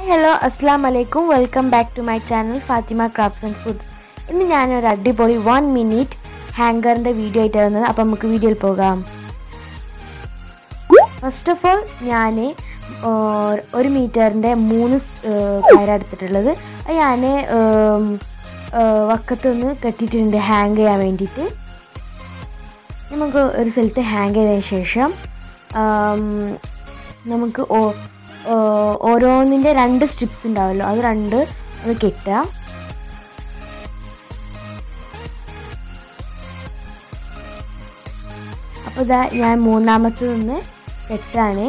hello അസ്സാം വലൈക്കും welcome back to my channel Fathima crafts and foods ഇന്ന് ഞാനൊരു അടിപൊളി വൺ മിനിറ്റ് ഹാങ്കറിൻ്റെ വീഡിയോ ആയിട്ട് വന്നത് അപ്പം നമുക്ക് വീഡിയോയിൽ പോകാം ഫസ്റ്റ് ഓഫ് ഓൾ ഞാൻ ഒരു മീറ്ററിൻ്റെ മൂന്ന് കയറെടുത്തിട്ടുള്ളത് അത് ഞാൻ വക്കത്തൊന്ന് കെട്ടിയിട്ടുണ്ട് ഹാങ് ചെയ്യാൻ വേണ്ടിയിട്ട് നമുക്ക് ഒരു സ്ഥലത്ത് ഹാങ് ചെയ്തതിന് ശേഷം ആം, നമുക്ക് ഓ- ഓ- ഓരോന്നിൻ്റെ രണ്ട് സ്ട്രിപ്സ് ഉണ്ടാവുമല്ലോ അത് രണ്ട് ഒന്ന് കെട്ടുക അപ്പോൾ ഇതാ ഞാൻ മൂന്നാമത്തെ നിന്ന് കെട്ടാണ്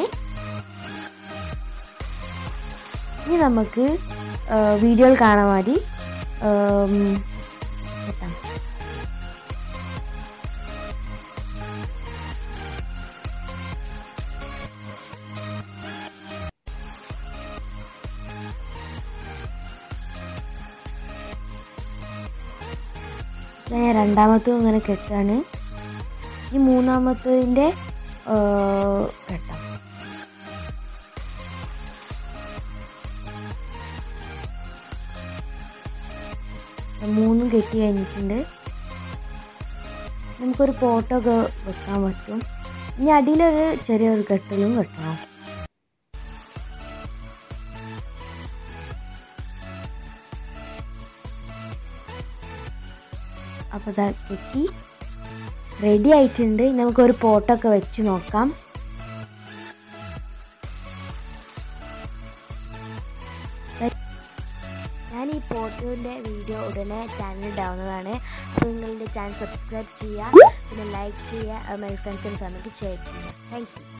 ഇനി നമുക്ക് വീഡിയോയിൽ കാണാൻ മതി ആം, കെട്ടാം ഞാൻ രണ്ടാമത്തും ഇങ്ങനെ കെട്ടാണ് ഈ മൂന്നാമത്തതിൻ്റെ കെട്ടാം മൂന്നും കെട്ടി കഴിഞ്ഞിട്ടുണ്ട് നമുക്കൊരു പോട്ടൊക്കെ വെക്കാൻ പറ്റും ഇനി അടിയിലൊരു ചെറിയൊരു കെട്ടലും കെട്ടണം അപ്പോൾ ഇതാ കെട്ടി റെഡി ആയിട്ടുണ്ട് ഇനി നമുക്കൊരു പോട്ടൊക്കെ വെച്ച് നോക്കാം ഞാൻ ഈ പോട്ടിൻ്റെ വീഡിയോ ഉടനെ ചാനൽ ഇടാവുന്നതാണ് അപ്പോൾ നിങ്ങളുടെ ചാനൽ സബ്സ്ക്രൈബ് ചെയ്യുക പിന്നെ ലൈക്ക് ചെയ്യുക മൈ ഫ്രണ്ട്സ് ആൻഡ് ഫാമിലിക്ക് ഷെയർ ചെയ്യുക താങ്ക് യു